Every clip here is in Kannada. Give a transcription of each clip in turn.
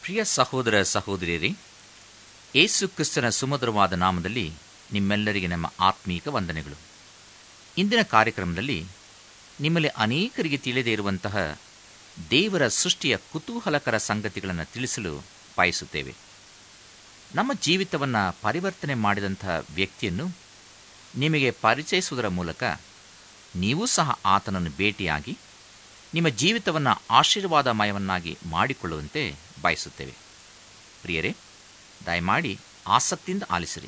ಪ್ರಿಯ ಸಹೋದರ ಸಹೋದರಿಯರೇ ಏಸು ಕ್ರಿಸ್ತನ ಸುಮಧುರವಾದ ನಾಮದಲ್ಲಿ ನಿಮ್ಮೆಲ್ಲರಿಗೆ ನಮ್ಮ ಆತ್ಮೀಕ ವಂದನೆಗಳು ಇಂದಿನ ಕಾರ್ಯಕ್ರಮದಲ್ಲಿ ನಿಮ್ಮಲ್ಲಿ ಅನೇಕರಿಗೆ ತಿಳಿದೇ ಇರುವಂತಹ ದೇವರ ಸೃಷ್ಟಿಯ ಕುತೂಹಲಕರ ಸಂಗತಿಗಳನ್ನು ತಿಳಿಸಲು ಬಯಸುತ್ತೇವೆ ನಮ್ಮ ಜೀವಿತವನ್ನು ಪರಿವರ್ತನೆ ಮಾಡಿದಂತಹ ವ್ಯಕ್ತಿಯನ್ನು ನಿಮಗೆ ಪರಿಚಯಿಸುವುದರ ಮೂಲಕ ನೀವು ಸಹ ಆತನನ್ನು ಭೇಟಿಯಾಗಿ ನಿಮ್ಮ ಜೀವಿತವನ್ನು ಆಶೀರ್ವಾದಮಯವನ್ನಾಗಿ ಮಾಡಿಕೊಳ್ಳುವಂತೆ ಬಯಸುತ್ತೇವೆ ಪ್ರಿಯರೇ ದಯಮಾಡಿ ಆಸಕ್ತಿಯಿಂದ ಆಲಿಸಿರಿ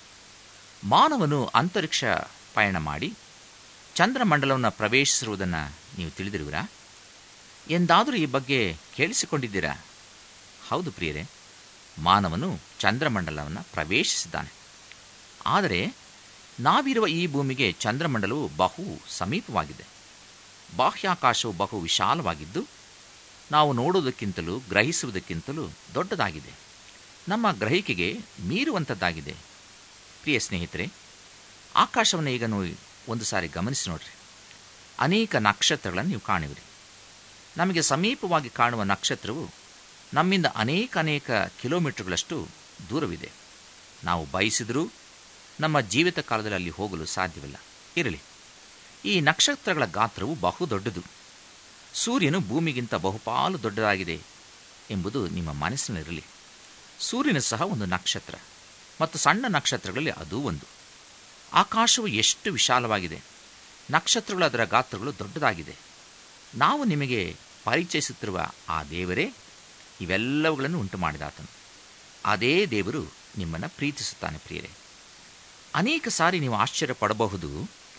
ಮಾನವನು ಅಂತರಿಕ್ಷ ಪಯಣ ಮಾಡಿ ಚಂದ್ರಮಂಡಲವನ್ನು ಪ್ರವೇಶಿಸಿರುವುದನ್ನು ನೀವು ತಿಳಿದಿರುವಿರಾ ಎಂದಾದರೂ ಈ ಬಗ್ಗೆ ಕೇಳಿಸಿಕೊಂಡಿದ್ದೀರಾ ಹೌದು ಪ್ರಿಯರೇ ಮಾನವನು ಚಂದ್ರಮಂಡಲವನ್ನು ಪ್ರವೇಶಿಸಿದ್ದಾನೆ ಆದರೆ ನಾವಿರುವ ಈ ಭೂಮಿಗೆ ಚಂದ್ರಮಂಡಲವು ಬಹು ಸಮೀಪವಾಗಿದೆ ಬಾಹ್ಯಾಕಾಶವು ಬಹು ವಿಶಾಲವಾಗಿದ್ದು ನಾವು ನೋಡುವುದಕ್ಕಿಂತಲೂ ಗ್ರಹಿಸುವುದಕ್ಕಿಂತಲೂ ದೊಡ್ಡದಾಗಿದೆ ನಮ್ಮ ಗ್ರಹಿಕೆಗೆ ಮೀರುವಂಥದ್ದಾಗಿದೆ ಪ್ರಿಯ ಸ್ನೇಹಿತರೆ ಆಕಾಶವನ್ನು ಈಗ ನೀವು ಒಂದು ಸಾರಿ ಗಮನಿಸಿ ನೋಡ್ರಿ ಅನೇಕ ನಕ್ಷತ್ರಗಳನ್ನು ನೀವು ಕಾಣುವಿರಿ ನಮಗೆ ಸಮೀಪವಾಗಿ ಕಾಣುವ ನಕ್ಷತ್ರವು ನಮ್ಮಿಂದ ಅನೇಕ ಅನೇಕ ಕಿಲೋಮೀಟರ್ಗಳಷ್ಟು ದೂರವಿದೆ ನಾವು ಬಯಸಿದರೂ ನಮ್ಮ ಜೀವಿತ ಕಾಲದಲ್ಲಿ ಅಲ್ಲಿ ಹೋಗಲು ಸಾಧ್ಯವಿಲ್ಲ ಇರಲಿ ಈ ನಕ್ಷತ್ರಗಳ ಗಾತ್ರವು ಬಹು ದೊಡ್ಡದು ಸೂರ್ಯನು ಭೂಮಿಗಿಂತ ಬಹುಪಾಲು ದೊಡ್ಡದಾಗಿದೆ ಎಂಬುದು ನಿಮ್ಮ ಮನಸ್ಸಿನಲ್ಲಿರಲಿ ಸೂರ್ಯನು ಸಹ ಒಂದು ನಕ್ಷತ್ರ ಮತ್ತು ಸಣ್ಣ ನಕ್ಷತ್ರಗಳಲ್ಲಿ ಅದೂ ಒಂದು ಆಕಾಶವು ಎಷ್ಟು ವಿಶಾಲವಾಗಿದೆ ನಕ್ಷತ್ರಗಳು ಅದರ ಗಾತ್ರಗಳು ದೊಡ್ಡದಾಗಿದೆ ನಾವು ನಿಮಗೆ ಪರಿಚಯಿಸುತ್ತಿರುವ ಆ ದೇವರೇ ಇವೆಲ್ಲವುಗಳನ್ನು ಉಂಟು ಮಾಡಿದಾತನು ಅದೇ ದೇವರು ನಿಮ್ಮನ್ನು ಪ್ರೀತಿಸುತ್ತಾನೆ ಪ್ರಿಯರೇ ಅನೇಕ ಸಾರಿ ನೀವು ಆಶ್ಚರ್ಯ ಪಡಬಹುದು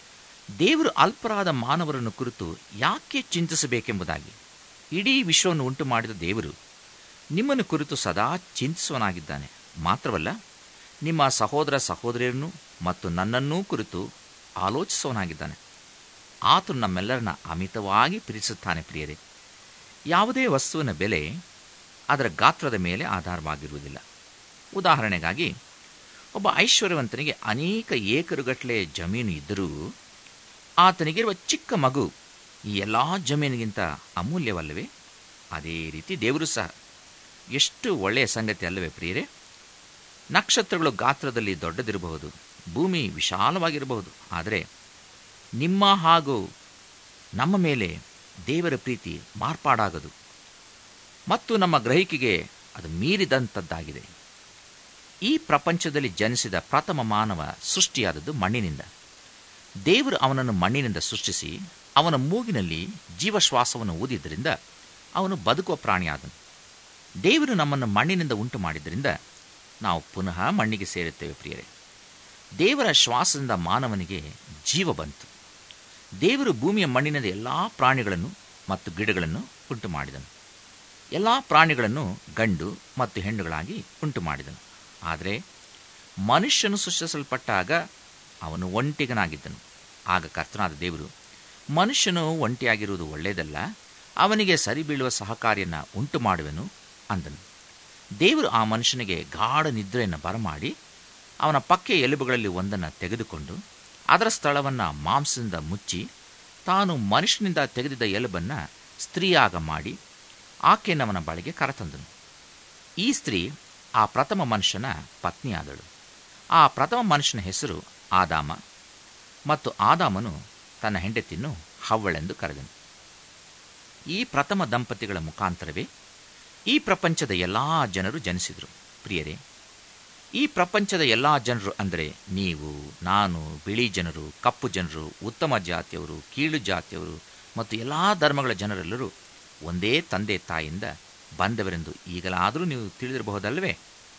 ದೇವರು ಅಲ್ಪರಾದ ಮಾನವರನ್ನು ಕುರಿತು ಯಾಕೆ ಚಿಂತಿಸಬೇಕೆಂಬುದಾಗಿ ಇಡೀ ವಿಶ್ವವನ್ನು ಉಂಟು ಮಾಡಿದ ದೇವರು ನಿಮ್ಮನ್ನು ಕುರಿತು ಸದಾ ಚಿಂತಿಸುವನಾಗಿದ್ದಾನೆ ಮಾತ್ರವಲ್ಲ ನಿಮ್ಮ ಸಹೋದರ ಸಹೋದರಿಯರನ್ನು ಮತ್ತು ನನ್ನನ್ನೂ ಕುರಿತು ಆಲೋಚಿಸುವನಾಗಿದ್ದಾನೆ ಆತನು ನಮ್ಮೆಲ್ಲರನ್ನ ಅಮಿತವಾಗಿ ಪ್ರೀತಿಸುತ್ತಾನೆ ಪ್ರಿಯರೇ ಯಾವುದೇ ವಸ್ತುವಿನ ಬೆಲೆ ಅದರ ಗಾತ್ರದ ಮೇಲೆ ಆಧಾರವಾಗಿರುವುದಿಲ್ಲ ಉದಾಹರಣೆಗಾಗಿ ಒಬ್ಬ ಐಶ್ವರ್ಯವಂತನಿಗೆ ಅನೇಕ ಏಕರುಗಟ್ಟಲೆ ಜಮೀನು ಇದ್ದರೂ ಆತನಿಗಿರುವ ಚಿಕ್ಕ ಮಗು ಈ ಎಲ್ಲ ಜಮೀನಿಗಿಂತ ಅಮೂಲ್ಯವಲ್ಲವೇ ಅದೇ ರೀತಿ ದೇವರು ಸಹ ಎಷ್ಟು ಒಳ್ಳೆಯ ಸಂಗತಿ ಅಲ್ಲವೇ ಪ್ರಿಯರೇ ನಕ್ಷತ್ರಗಳು ಗಾತ್ರದಲ್ಲಿ ದೊಡ್ಡದಿರಬಹುದು ಭೂಮಿ ವಿಶಾಲವಾಗಿರಬಹುದು ಆದರೆ ನಿಮ್ಮ ಹಾಗೂ ನಮ್ಮ ಮೇಲೆ ದೇವರ ಪ್ರೀತಿ ಮಾರ್ಪಾಡಾಗದು ಮತ್ತು ನಮ್ಮ ಗ್ರಹಿಕೆಗೆ ಅದು ಮೀರಿದಂಥದ್ದಾಗಿದೆ ಈ ಪ್ರಪಂಚದಲ್ಲಿ ಜನಿಸಿದ ಪ್ರಥಮ ಮಾನವ ಸೃಷ್ಟಿಯಾದದ್ದು ಮಣ್ಣಿನಿಂದ ದೇವರು ಅವನನ್ನು ಮಣ್ಣಿನಿಂದ ಸೃಷ್ಟಿಸಿ ಅವನ ಮೂಗಿನಲ್ಲಿ ಜೀವಶ್ವಾಸವನ್ನು ಊದಿದ್ದರಿಂದ ಅವನು ಬದುಕುವ ಪ್ರಾಣಿಯಾದನು ದೇವರು ನಮ್ಮನ್ನು ಮಣ್ಣಿನಿಂದ ಉಂಟು ಮಾಡಿದ್ದರಿಂದ ನಾವು ಪುನಃ ಮಣ್ಣಿಗೆ ಸೇರುತ್ತೇವೆ ಪ್ರಿಯರೇ ದೇವರ ಶ್ವಾಸದಿಂದ ಮಾನವನಿಗೆ ಜೀವ ಬಂತು ದೇವರು ಭೂಮಿಯ ಮಣ್ಣಿನಿಂದ ಎಲ್ಲ ಪ್ರಾಣಿಗಳನ್ನು ಮತ್ತು ಗಿಡಗಳನ್ನು ಉಂಟು ಮಾಡಿದನು ಎಲ್ಲ ಪ್ರಾಣಿಗಳನ್ನು ಗಂಡು ಮತ್ತು ಹೆಣ್ಣುಗಳಾಗಿ ಉಂಟು ಮಾಡಿದನು ಆದರೆ ಮನುಷ್ಯನು ಸೃಷ್ಟಿಸಲ್ಪಟ್ಟಾಗ ಅವನು ಒಂಟಿಗನಾಗಿದ್ದನು ಆಗ ಕರ್ತನಾದ ದೇವರು ಮನುಷ್ಯನು ಒಂಟಿಯಾಗಿರುವುದು ಒಳ್ಳೆಯದಲ್ಲ ಅವನಿಗೆ ಸರಿ ಬೀಳುವ ಸಹಕಾರಿಯನ್ನು ಉಂಟು ಮಾಡುವೆನು ಅಂದನು ದೇವರು ಆ ಮನುಷ್ಯನಿಗೆ ಗಾಢ ನಿದ್ರೆಯನ್ನು ಬರಮಾಡಿ ಅವನ ಪಕ್ಕೆ ಎಲುಬುಗಳಲ್ಲಿ ಒಂದನ್ನು ತೆಗೆದುಕೊಂಡು ಅದರ ಸ್ಥಳವನ್ನು ಮಾಂಸದಿಂದ ಮುಚ್ಚಿ ತಾನು ಮನುಷ್ಯನಿಂದ ತೆಗೆದಿದ್ದ ಎಲುಬನ್ನು ಸ್ತ್ರೀಯಾಗ ಮಾಡಿ ಆಕೆಯನ್ನವನ ಬಳಿಗೆ ಕರೆತಂದನು ಈ ಸ್ತ್ರೀ ಆ ಪ್ರಥಮ ಮನುಷ್ಯನ ಪತ್ನಿಯಾದಳು ಆ ಪ್ರಥಮ ಮನುಷ್ಯನ ಹೆಸರು ಆದಾಮ ಮತ್ತು ಆದಾಮನು ತನ್ನ ಹೆಂಡತಿಯನ್ನು ಹವ್ವಳೆಂದು ಕರೆದನು ಈ ಪ್ರಥಮ ದಂಪತಿಗಳ ಮುಖಾಂತರವೇ ಈ ಪ್ರಪಂಚದ ಎಲ್ಲ ಜನರು ಜನಿಸಿದರು ಪ್ರಿಯರೇ ಈ ಪ್ರಪಂಚದ ಎಲ್ಲ ಜನರು ಅಂದರೆ ನೀವು ನಾನು ಬಿಳಿ ಜನರು ಕಪ್ಪು ಜನರು ಉತ್ತಮ ಜಾತಿಯವರು ಕೀಳು ಜಾತಿಯವರು ಮತ್ತು ಎಲ್ಲ ಧರ್ಮಗಳ ಜನರೆಲ್ಲರೂ ಒಂದೇ ತಂದೆ ತಾಯಿಯಿಂದ ಬಂದವರೆಂದು ಈಗಲಾದರೂ ನೀವು ತಿಳಿದಿರಬಹುದಲ್ಲವೇ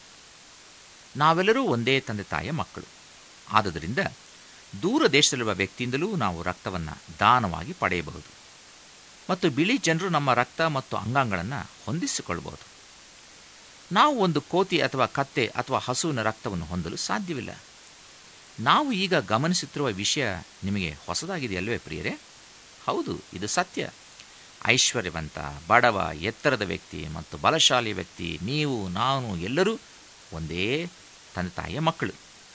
ನಾವೆಲ್ಲರೂ ಒಂದೇ ತಂದೆ ತಾಯಿಯ ಮಕ್ಕಳು ಆದುದರಿಂದ ದೂರ ದೇಶದಲ್ಲಿರುವ ವ್ಯಕ್ತಿಯಿಂದಲೂ ನಾವು ರಕ್ತವನ್ನು ದಾನವಾಗಿ ಪಡೆಯಬಹುದು ಮತ್ತು ಬಿಳಿ ಜನರು ನಮ್ಮ ರಕ್ತ ಮತ್ತು ಅಂಗಾಂಗಗಳನ್ನು ಹೊಂದಿಸಿಕೊಳ್ಳಬಹುದು ನಾವು ಒಂದು ಕೋತಿ ಅಥವಾ ಕತ್ತೆ ಅಥವಾ ಹಸುವಿನ ರಕ್ತವನ್ನು ಹೊಂದಲು ಸಾಧ್ಯವಿಲ್ಲ ನಾವು ಈಗ ಗಮನಿಸುತ್ತಿರುವ ವಿಷಯ ನಿಮಗೆ ಹೊಸದಾಗಿದೆಯಲ್ವೇ ಪ್ರಿಯರೇ ಹೌದು ಇದು ಸತ್ಯ ಐಶ್ವರ್ಯವಂತ ಬಡವ ಎತ್ತರದ ವ್ಯಕ್ತಿ ಮತ್ತು ಬಲಶಾಲಿ ವ್ಯಕ್ತಿ ನೀವು ನಾನು ಎಲ್ಲರೂ ಒಂದೇ ತಂದೆ ತಾಯಿಯ ಮಕ್ಕಳು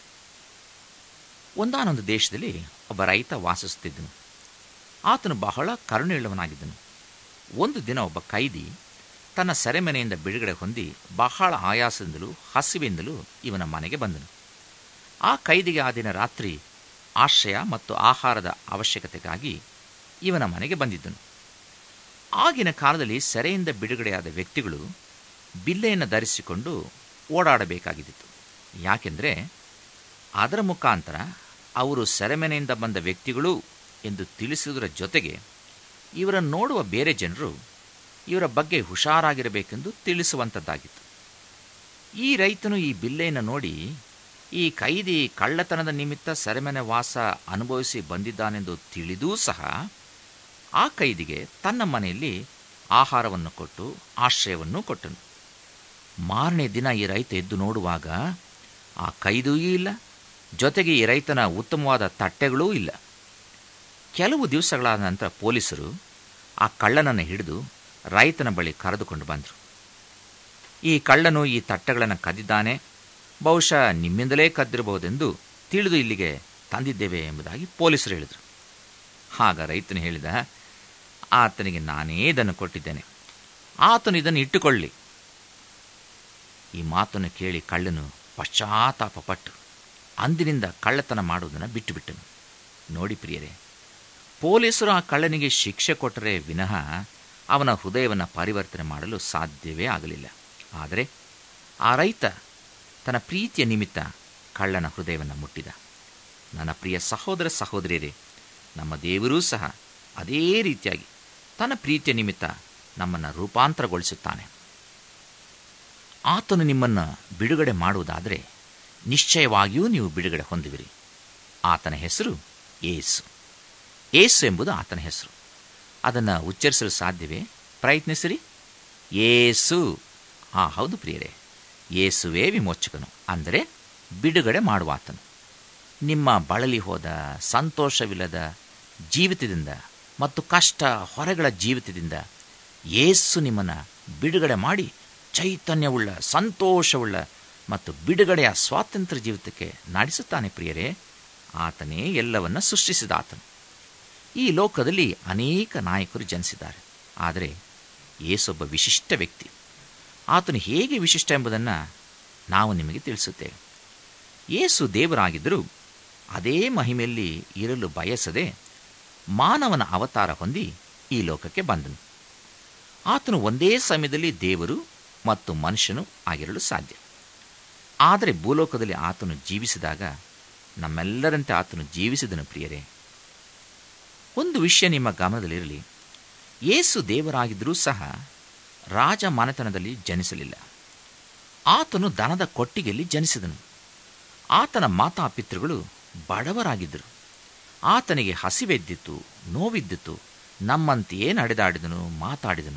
ಒಂದಾನೊಂದು ದೇಶದಲ್ಲಿ ಒಬ್ಬ ರೈತ ವಾಸಿಸುತ್ತಿದ್ದನು ಆತನು ಬಹಳ ಕರುಣೆಯುಳ್ಳವನಾಗಿದ್ದನು ಒಂದು ದಿನ ಒಬ್ಬ ಕೈದಿ ತನ್ನ ಸೆರೆಮನೆಯಿಂದ ಬಿಡುಗಡೆ ಹೊಂದಿ ಬಹಳ ಆಯಾಸದಿಂದಲೂ ಹಸಿವಿಂದಲೂ ಇವನ ಮನೆಗೆ ಬಂದನು ಆ ಕೈದಿಗೆ ಆ ದಿನ ರಾತ್ರಿ ಆಶ್ರಯ ಮತ್ತು ಆಹಾರದ ಅವಶ್ಯಕತೆಗಾಗಿ ಇವನ ಮನೆಗೆ ಬಂದಿದ್ದನು ಆಗಿನ ಕಾಲದಲ್ಲಿ ಸೆರೆಯಿಂದ ಬಿಡುಗಡೆಯಾದ ವ್ಯಕ್ತಿಗಳು ಬಿಲ್ಲೆಯನ್ನು ಧರಿಸಿಕೊಂಡು ಓಡಾಡಬೇಕಾಗಿದ್ದಿತ್ತು ಯಾಕೆಂದರೆ ಅದರ ಮುಖಾಂತರ ಅವರು ಸೆರೆಮನೆಯಿಂದ ಬಂದ ವ್ಯಕ್ತಿಗಳು ಎಂದು ತಿಳಿಸುವುದರ ಜೊತೆಗೆ ಇವರನ್ನು ನೋಡುವ ಬೇರೆ ಜನರು ಇವರ ಬಗ್ಗೆ ಹುಷಾರಾಗಿರಬೇಕೆಂದು ತಿಳಿಸುವಂಥದ್ದಾಗಿತ್ತು ಈ ರೈತನು ಈ ಬಿಲ್ಲೆಯನ್ನು ನೋಡಿ ಈ ಕೈದಿ ಕಳ್ಳತನದ ನಿಮಿತ್ತ ಸೆರೆಮನೆ ವಾಸ ಅನುಭವಿಸಿ ಬಂದಿದ್ದಾನೆಂದು ತಿಳಿದೂ ಸಹ ಆ ಕೈದಿಗೆ ತನ್ನ ಮನೆಯಲ್ಲಿ ಆಹಾರವನ್ನು ಕೊಟ್ಟು ಆಶ್ರಯವನ್ನು ಕೊಟ್ಟನು ಮಾರನೇ ದಿನ ಈ ರೈತ ಎದ್ದು ನೋಡುವಾಗ ಆ ಕೈದೂ ಇಲ್ಲ ಜೊತೆಗೆ ಈ ರೈತನ ಉತ್ತಮವಾದ ತಟ್ಟೆಗಳೂ ಇಲ್ಲ ಕೆಲವು ದಿವಸಗಳಾದ ನಂತರ ಪೊಲೀಸರು ಆ ಕಳ್ಳನನ್ನು ಹಿಡಿದು ರೈತನ ಬಳಿ ಕರೆದುಕೊಂಡು ಬಂದರು ಈ ಕಳ್ಳನು ಈ ತಟ್ಟೆಗಳನ್ನು ಕದ್ದಿದ್ದಾನೆ ಬಹುಶಃ ನಿಮ್ಮಿಂದಲೇ ಕದ್ದಿರಬಹುದೆಂದು ತಿಳಿದು ಇಲ್ಲಿಗೆ ತಂದಿದ್ದೇವೆ ಎಂಬುದಾಗಿ ಪೊಲೀಸರು ಹೇಳಿದರು ಆಗ ರೈತನು ಹೇಳಿದ ಆತನಿಗೆ ನಾನೇ ಇದನ್ನು ಕೊಟ್ಟಿದ್ದೇನೆ ಆತನು ಇದನ್ನು ಇಟ್ಟುಕೊಳ್ಳಿ ಈ ಮಾತನ್ನು ಕೇಳಿ ಕಳ್ಳನು ಪಶ್ಚಾತ್ತಾಪಪಟ್ಟು ಅಂದಿನಿಂದ ಕಳ್ಳತನ ಮಾಡುವುದನ್ನು ಬಿಟ್ಟುಬಿಟ್ಟನು ನೋಡಿ ಪ್ರಿಯರೇ ಪೊಲೀಸರು ಆ ಕಳ್ಳನಿಗೆ ಶಿಕ್ಷೆ ಕೊಟ್ಟರೆ ವಿನಃ ಅವನ ಹೃದಯವನ್ನು ಪರಿವರ್ತನೆ ಮಾಡಲು ಸಾಧ್ಯವೇ ಆಗಲಿಲ್ಲ ಆದರೆ ಆ ರೈತ ತನ್ನ ಪ್ರೀತಿಯ ನಿಮಿತ್ತ ಕಳ್ಳನ ಹೃದಯವನ್ನು ಮುಟ್ಟಿದ ನನ್ನ ಪ್ರಿಯ ಸಹೋದರ ಸಹೋದರಿಯರೇ ನಮ್ಮ ದೇವರೂ ಸಹ ಅದೇ ರೀತಿಯಾಗಿ ತನ್ನ ಪ್ರೀತಿಯ ನಿಮಿತ್ತ ನಮ್ಮನ್ನು ರೂಪಾಂತರಗೊಳಿಸುತ್ತಾನೆ ಆತನು ನಿಮ್ಮನ್ನು ಬಿಡುಗಡೆ ಮಾಡುವುದಾದರೆ ನಿಶ್ಚಯವಾಗಿಯೂ ನೀವು ಬಿಡುಗಡೆ ಹೊಂದುವಿರಿ ಆತನ ಹೆಸರು ಏಸು ಏಸು ಎಂಬುದು ಆತನ ಹೆಸರು ಅದನ್ನು ಉಚ್ಚರಿಸಲು ಸಾಧ್ಯವೇ ಪ್ರಯತ್ನಿಸಿರಿ ಏಸು ಹಾಂ ಹೌದು ಪ್ರಿಯರೇ ಏಸುವೇ ವಿಮೋಚಕನು ಅಂದರೆ ಬಿಡುಗಡೆ ಮಾಡುವಾತನು ನಿಮ್ಮ ಬಳಲಿ ಹೋದ ಸಂತೋಷವಿಲ್ಲದ ಜೀವಿತದಿಂದ ಮತ್ತು ಕಷ್ಟ ಹೊರೆಗಳ ಜೀವಿತದಿಂದ ಏಸು ನಿಮ್ಮನ್ನು ಬಿಡುಗಡೆ ಮಾಡಿ ಚೈತನ್ಯವುಳ್ಳ ಸಂತೋಷವುಳ್ಳ ಮತ್ತು ಬಿಡುಗಡೆಯ ಸ್ವಾತಂತ್ರ್ಯ ಜೀವಿತಕ್ಕೆ ನಡೆಸುತ್ತಾನೆ ಪ್ರಿಯರೇ ಆತನೇ ಎಲ್ಲವನ್ನ ಸೃಷ್ಟಿಸಿದ ಆತನು ಈ ಲೋಕದಲ್ಲಿ ಅನೇಕ ನಾಯಕರು ಜನಿಸಿದ್ದಾರೆ ಆದರೆ ಏಸೊಬ್ಬ ವಿಶಿಷ್ಟ ವ್ಯಕ್ತಿ ಆತನು ಹೇಗೆ ವಿಶಿಷ್ಟ ಎಂಬುದನ್ನು ನಾವು ನಿಮಗೆ ತಿಳಿಸುತ್ತೇವೆ ಏಸು ದೇವರಾಗಿದ್ದರೂ ಅದೇ ಮಹಿಮೆಯಲ್ಲಿ ಇರಲು ಬಯಸದೆ ಮಾನವನ ಅವತಾರ ಹೊಂದಿ ಈ ಲೋಕಕ್ಕೆ ಬಂದನು ಆತನು ಒಂದೇ ಸಮಯದಲ್ಲಿ ದೇವರು ಮತ್ತು ಮನುಷ್ಯನು ಆಗಿರಲು ಸಾಧ್ಯ ಆದರೆ ಭೂಲೋಕದಲ್ಲಿ ಆತನು ಜೀವಿಸಿದಾಗ ನಮ್ಮೆಲ್ಲರಂತೆ ಆತನು ಜೀವಿಸಿದನು ಪ್ರಿಯರೇ ಒಂದು ವಿಷಯ ನಿಮ್ಮ ಗಮನದಲ್ಲಿರಲಿ ಏಸು ದೇವರಾಗಿದ್ದರೂ ಸಹ ರಾಜ ಮನೆತನದಲ್ಲಿ ಜನಿಸಲಿಲ್ಲ ಆತನು ದನದ ಕೊಟ್ಟಿಗೆಯಲ್ಲಿ ಜನಿಸಿದನು ಆತನ ಮಾತಾಪಿತೃಗಳು ಬಡವರಾಗಿದ್ದರು ಆತನಿಗೆ ಹಸಿವೆದ್ದಿತ್ತು ನೋವಿದ್ದಿತ್ತು ನಮ್ಮಂತೆಯೇ ನಡೆದಾಡಿದನು ಮಾತಾಡಿದನು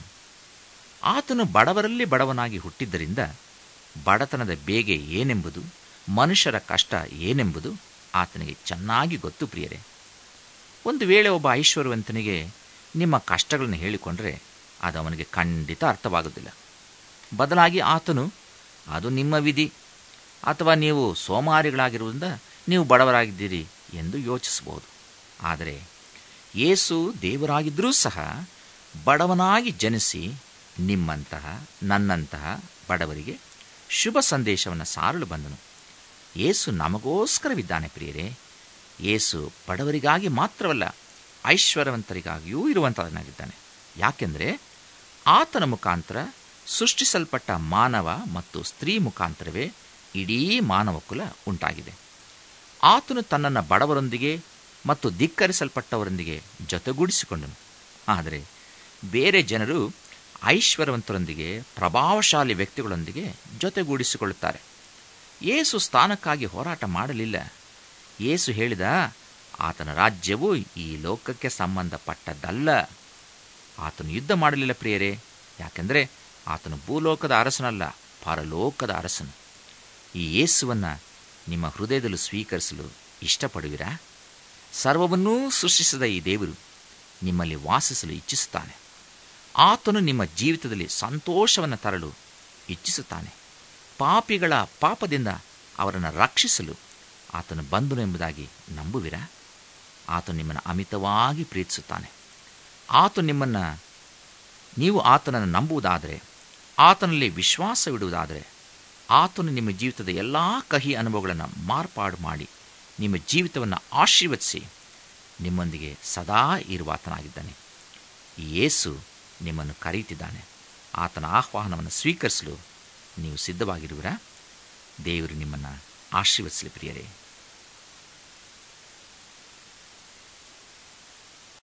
ಆತನು ಬಡವರಲ್ಲಿ ಬಡವನಾಗಿ ಹುಟ್ಟಿದ್ದರಿಂದ ಬಡತನದ ಬೇಗೆ ಏನೆಂಬುದು ಮನುಷ್ಯರ ಕಷ್ಟ ಏನೆಂಬುದು ಆತನಿಗೆ ಚೆನ್ನಾಗಿ ಗೊತ್ತು ಪ್ರಿಯರೇ ಒಂದು ವೇಳೆ ಒಬ್ಬ ಐಶ್ವರ್ಯವಂತನಿಗೆ ನಿಮ್ಮ ಕಷ್ಟಗಳನ್ನು ಹೇಳಿಕೊಂಡ್ರೆ ಅದು ಅವನಿಗೆ ಖಂಡಿತ ಅರ್ಥವಾಗುವುದಿಲ್ಲ ಬದಲಾಗಿ ಆತನು ಅದು ನಿಮ್ಮ ವಿಧಿ ಅಥವಾ ನೀವು ಸೋಮಾರಿಗಳಾಗಿರುವುದರಿಂದ ನೀವು ಬಡವರಾಗಿದ್ದೀರಿ ಎಂದು ಯೋಚಿಸಬಹುದು ಆದರೆ ಯೇಸು ದೇವರಾಗಿದ್ದರೂ ಸಹ ಬಡವನಾಗಿ ಜನಿಸಿ ನಿಮ್ಮಂತಹ ನನ್ನಂತಹ ಬಡವರಿಗೆ ಶುಭ ಸಂದೇಶವನ್ನು ಸಾರಲು ಬಂದನು ಯೇಸು ನಮಗೋಸ್ಕರವಿದ್ದಾನೆ ಪ್ರಿಯರೇ ಯೇಸು ಬಡವರಿಗಾಗಿ ಮಾತ್ರವಲ್ಲ ಐಶ್ವರ್ಯವಂತರಿಗಾಗಿಯೂ ಇರುವಂತಹನಾಗಿದ್ದಾನೆ ಯಾಕೆಂದರೆ ಆತನ ಮುಖಾಂತರ ಸೃಷ್ಟಿಸಲ್ಪಟ್ಟ ಮಾನವ ಮತ್ತು ಸ್ತ್ರೀ ಮುಖಾಂತರವೇ ಇಡೀ ಮಾನವ ಕುಲ ಉಂಟಾಗಿದೆ ಆತನು ತನ್ನನ್ನು ಬಡವರೊಂದಿಗೆ ಮತ್ತು ಧಿಕ್ಕರಿಸಲ್ಪಟ್ಟವರೊಂದಿಗೆ ಜೊತೆಗೂಡಿಸಿಕೊಂಡನು ಆದರೆ ಬೇರೆ ಜನರು ಐಶ್ವರ್ಯವಂತರೊಂದಿಗೆ ಪ್ರಭಾವಶಾಲಿ ವ್ಯಕ್ತಿಗಳೊಂದಿಗೆ ಜೊತೆಗೂಡಿಸಿಕೊಳ್ಳುತ್ತಾರೆ ಏಸು ಸ್ಥಾನಕ್ಕಾಗಿ ಹೋರಾಟ ಮಾಡಲಿಲ್ಲ ಏಸು ಹೇಳಿದ ಆತನ ರಾಜ್ಯವು ಈ ಲೋಕಕ್ಕೆ ಸಂಬಂಧಪಟ್ಟದ್ದಲ್ಲ ಆತನು ಯುದ್ಧ ಮಾಡಲಿಲ್ಲ ಪ್ರಿಯರೇ ಯಾಕೆಂದರೆ ಆತನು ಭೂಲೋಕದ ಅರಸನಲ್ಲ ಪರಲೋಕದ ಅರಸನು ಈ ಯೇಸುವನ್ನು ನಿಮ್ಮ ಹೃದಯದಲ್ಲೂ ಸ್ವೀಕರಿಸಲು ಇಷ್ಟಪಡುವಿರಾ ಸರ್ವವನ್ನೂ ಸೃಷ್ಟಿಸಿದ ಈ ದೇವರು ನಿಮ್ಮಲ್ಲಿ ವಾಸಿಸಲು ಇಚ್ಛಿಸುತ್ತಾನೆ ಆತನು ನಿಮ್ಮ ಜೀವಿತದಲ್ಲಿ ಸಂತೋಷವನ್ನು ತರಲು ಇಚ್ಛಿಸುತ್ತಾನೆ ಪಾಪಿಗಳ ಪಾಪದಿಂದ ಅವರನ್ನು ರಕ್ಷಿಸಲು ಆತನು ಬಂದನು ಎಂಬುದಾಗಿ ನಂಬುವಿರಾ ಆತನು ನಿಮ್ಮನ್ನು ಅಮಿತವಾಗಿ ಪ್ರೀತಿಸುತ್ತಾನೆ ಆತ ನಿಮ್ಮನ್ನು ನೀವು ಆತನನ್ನು ನಂಬುವುದಾದರೆ ಆತನಲ್ಲಿ ವಿಶ್ವಾಸವಿಡುವುದಾದರೆ ಆತನು ನಿಮ್ಮ ಜೀವಿತದ ಎಲ್ಲ ಕಹಿ ಅನುಭವಗಳನ್ನು ಮಾರ್ಪಾಡು ಮಾಡಿ ನಿಮ್ಮ ಜೀವಿತವನ್ನು ಆಶೀರ್ವದಿಸಿ ನಿಮ್ಮೊಂದಿಗೆ ಸದಾ ಇರುವಾತನಾಗಿದ್ದಾನೆ ಯೇಸು ನಿಮ್ಮನ್ನು ಕರೆಯುತ್ತಿದ್ದಾನೆ ಆತನ ಆಹ್ವಾನವನ್ನು ಸ್ವೀಕರಿಸಲು ನೀವು ಸಿದ್ಧವಾಗಿರುವಿರಾ ದೇವರು ನಿಮ್ಮನ್ನು ಆಶೀರ್ವದಿಸಲಿ ಪ್ರಿಯರೇ